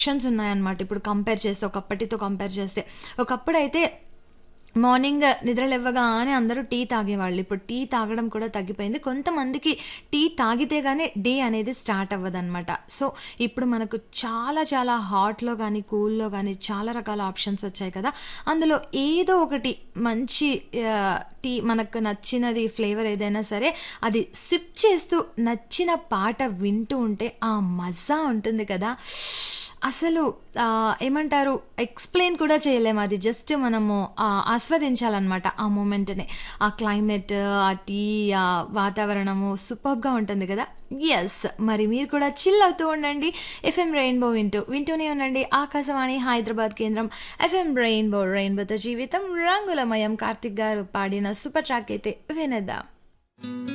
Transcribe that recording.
options ఉన్నాయన్నమాట ఇప్పుడు compare చేస్తే ఒకప్పటితో కంపేర్ చేస్తే ఒకప్పుడైతే మార్నింగ్ నిద్ర లేవగానే అందరూ టీ తాగేవాళ్ళు ఇప్పుడు టీ తాగడం కూడా తగ్గిపోయింది కొంతమందికి టీ తాగితే కానీ డే అనేది స్టార్ట్ అవ్వదన్నమాట సో ఇప్పుడు మనకు చాలా చాలా హాట్లో కానీ కూల్లో కానీ చాలా రకాల ఆప్షన్స్ వచ్చాయి కదా అందులో ఏదో ఒకటి మంచి ఆ, టీ మనకు నచ్చినది ఫ్లేవర్ ఏదైనా సరే అది సిప్ చేస్తూ నచ్చిన పాట వింటూ ఉంటే ఆ మజా ఉంటుంది కదా అసలు ఆ, ఏమంటారు ఎక్స్ప్లెయిన్ కూడా చేయలేము అది జస్ట్ మనము ఆ, ఆస్వాదించాలన్నమాట ఆ మూమెంట్ని ఆ క్లైమేట్ ఆ టీ ఆ వాతావరణము సూపర్గా ఉంటుంది కదా ఎస్ మరి మీరు కూడా చిల్ అవుతూ ఉండండి ఎఫ్ఎం రెయిన్బో వింటూ వింటూనే ఉండండి ఆకాశవాణి హైదరాబాద్ కేంద్రం ఎఫ్ఎం రెయిన్బో రెయిన్బోతో జీవితం రంగులమయం కార్తిక్ గారు పాడిన సూపర్ ట్రాక్ అయితే వినేద్దాం